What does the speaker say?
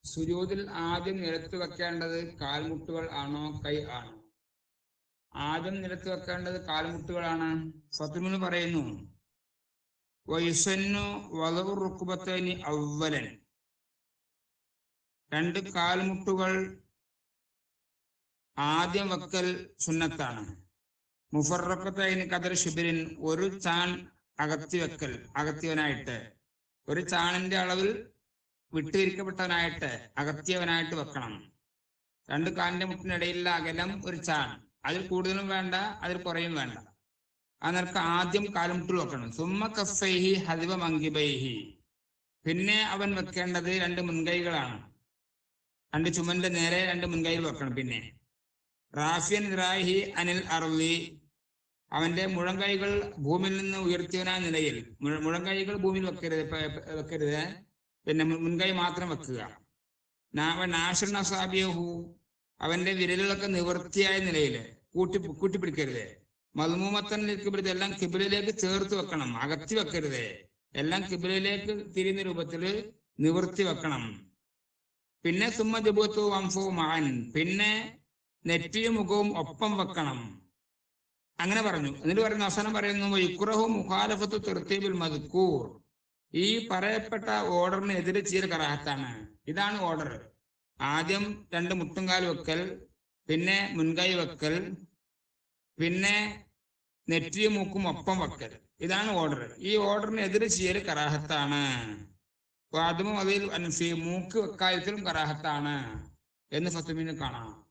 സുജൂദിൽ ആദ്യം നിലത്ത് വെക്കേണ്ടത് കാൽമുട്ടുകൾ ആണോ കൈ ആണോ ആദ്യം നിലത്ത് വെക്കേണ്ടത് കാൽമുട്ടുകളാണ് ഫത്തുമിന് പറയുന്നു വയുസന്നു വളവ് റുക്കുബത്തേനി അവലൻ രണ്ട് കാൽമുട്ടുകൾ ആദ്യം വെക്കൽ സുന്നത്താണ് മുഫറക്കത്തൈന് കദർ ഷിബിരിൻ ഒരു ചാൺ അകത്തി വെക്കൽ അകത്തിയവനായിട്ട് ഒരു ചാണിന്റെ അളവിൽ വിട്ടുതിരിക്കപ്പെട്ടവനായിട്ട് അകത്തിയവനായിട്ട് വെക്കണം രണ്ട് കാലിന്റെ മുട്ടിനിടയിലുള്ള അകലം ഒരു ചാൺ അതിൽ കൂടുതലും വേണ്ട അതിൽ കുറയും വേണ്ട ആ നിനക്ക് ആദ്യം കാലുമുട്ടിൽ വെക്കണം സുമ്മ കഫൈഹി ഹദിവ മങ്കിബൈഹി പിന്നെ അവൻ വെക്കേണ്ടത് രണ്ട് മുൻകൈകളാണ് രണ്ട് ചുമന്റെ നേരെ രണ്ട് മുൻകൈകൾ വെക്കണം പിന്നെ റാഫിയൻ റാഹി അനിൽ അർലി അവന്റെ മുഴങ്കൈകൾ ഭൂമിയിൽ നിന്ന് ഉയർത്തിയവനായ നിലയിൽ മുഴ- മുഴങ്കൈകൾ ഭൂമിയിൽ വെക്കരുത് പ- പ- വെക്കരുത് പിന്നെ മുൻ- മുൻകൈ മാത്രം വെക്കുക നാഷണ നസാബിയഹു അവന്റെ വിരലുകളൊക്കെ നിവൃത്തിയായ നിലയിൽ കൂട്ടി കൂട്ടിപ്പിടിക്കരുത് മൽമൂമത്തൻ കിബിലത്ത് എല്ലാം കിബിലിലേക്ക് ചേർത്ത് വെക്കണം അകത്തി വെക്കരുത് എല്ലാം കിബിലിലേക്ക് തിരിയുന്ന രൂപത്തിൽ നിവൃത്തി വെക്കണം പിന്നെ സുമ്മ ജബുത്തു വംശവും മകൻ പിന്നെ നെറ്റിയും മുഖവും ഒപ്പം വെക്കണം അങ്ങനെ പറഞ്ഞു എന്നിട്ട് പറയുന്ന അവസാനം പറയുന്നു ഇക്കുറഹു മുഖാലഫത്തു തെർത്തീബിൽ മദ്കൂർ ഈ പറയപ്പെട്ട ഓർഡറിന് എതിരെ ചെയ്യൽ കറാഹത്താണ് ഇതാണ് ഓർഡർ ആദ്യം രണ്ട് മുട്ടുംകാൽ വെക്കൽ പിന്നെ മുൻകൈ വെക്കൽ പിന്നെ നെറ്റിയും മൂക്കും ഒപ്പം വെക്കൽ ഇതാണ് ഓർഡർ ഈ ഓർഡറിന് എതിരെ ചെയ്യൽ കറാഹത്താണ് അതും അതിൽ അൻഫി മൂക്ക് വെക്കാര്യത്തിലും കറാഹത്താണ് എന്ന് ഫത്തുമിന് കാണാം